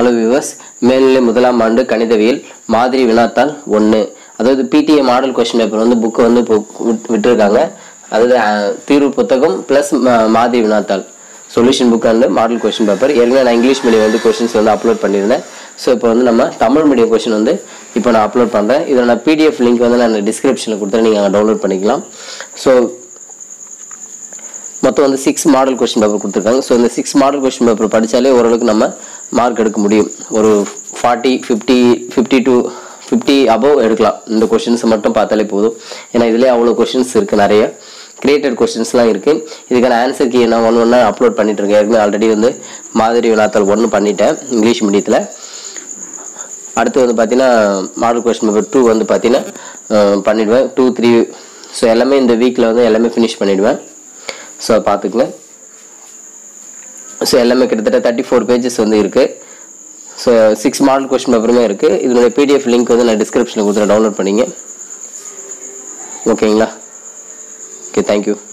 hello viewers மேல்நிலை முதலாம் ஆண்டு கணிதவியல் மாதிரி வினாத்தாள் ஒன்று அதாவது பிடிஏ மாடல் கொஸ்டின் பேப்பர் வந்து புக்கை வந்து இப்போ விட்- விட்டிருக்காங்க அதாவது அஹ், தீர்வு புத்தகம் ப்ளஸ் மாதிரி வினாத்தாள் solution book and model question paper ஏற்கனவே நான் இங்கிலீஷ் மீடியம் வந்து கொஸ்டின்ஸ் வந்து அப்லோட் பண்ணியிருந்தேன் ஸோ இப்போ வந்து நம்ம தமிழ் மீடியம் கொஸ்டின் வந்து இப்போ நான் அப்லோட் பண்ணுறேன் இதில் நான் பிடிஎஃப் லிங்க் வந்து நான் டிஸ்கிரிப்ஷனில் கொடுத்துறேன் நீங்கள் அங்கே டவுன்லோட் பண்ணிக்கலாம் ஸோ மொத்தம் வந்து சிக்ஸ் மாடல் கொஸ்டின் பேப்பர் கொடுத்துருக்காங்க ஸோ இந்த சிக்ஸ் மாடல் கொஸ்டின் பேப்பர் படித்தாலே ஓரளவுக்கு நம்ம மார்க் எடுக்க முடியும் ஒரு forty fifty fifty to fifty above எடுக்கலாம் இந்த கொஷின்ஸை மட்டும் பார்த்தாலே போதும் ஏன்னா இதுலேயே அவ்வளோ கொஷின்ஸ் இருக்குது நிறைய கிரியேட்டட் கொஷின்ஸ்லாம் இருக்குது இதுக்கான ஆன்சர் கீ நான் ஒன்று ஒன்றா அப்லோட் பண்ணிட்டு இருக்கேன் ஏற்கனவே ஆல்ரெடி வந்து மாதிரி வினாத்தாள் ஒன்று பண்ணிட்டேன் இங்கிலீஷ் மீடியத்தில் அடுத்து வந்து பார்த்தீங்கன்னா மாடல் கொஸ்டின் பேப்பர் டூ வந்து பார்த்தீங்கன்னா அஹ், பண்ணிடுவேன் டூ த்ரீ ஸோ எல்லாமே இந்த வீக்கில் வந்து எல்லாமே ஃபினிஷ் பண்ணிடுவேன் ஸோ பார்த்துக்குங்க ஸோ எல்லாமே கிட்டத்தட்ட தேர்ட்டி ஃபோர் பேஜஸ் வந்து இருக்குது ஸோ சிக்ஸ் மாடல் கொஸ்டின் பேப்பருமே இருக்குது இதனுடைய பிடிஎஃப் லிங்க் வந்து நான் டிஸ்கிரிப்ஷனில் கொடுத்துருவேன் டவுன்லோட் பண்ணிங்க ஓகேங்களா ஓகே தேங்க்யூ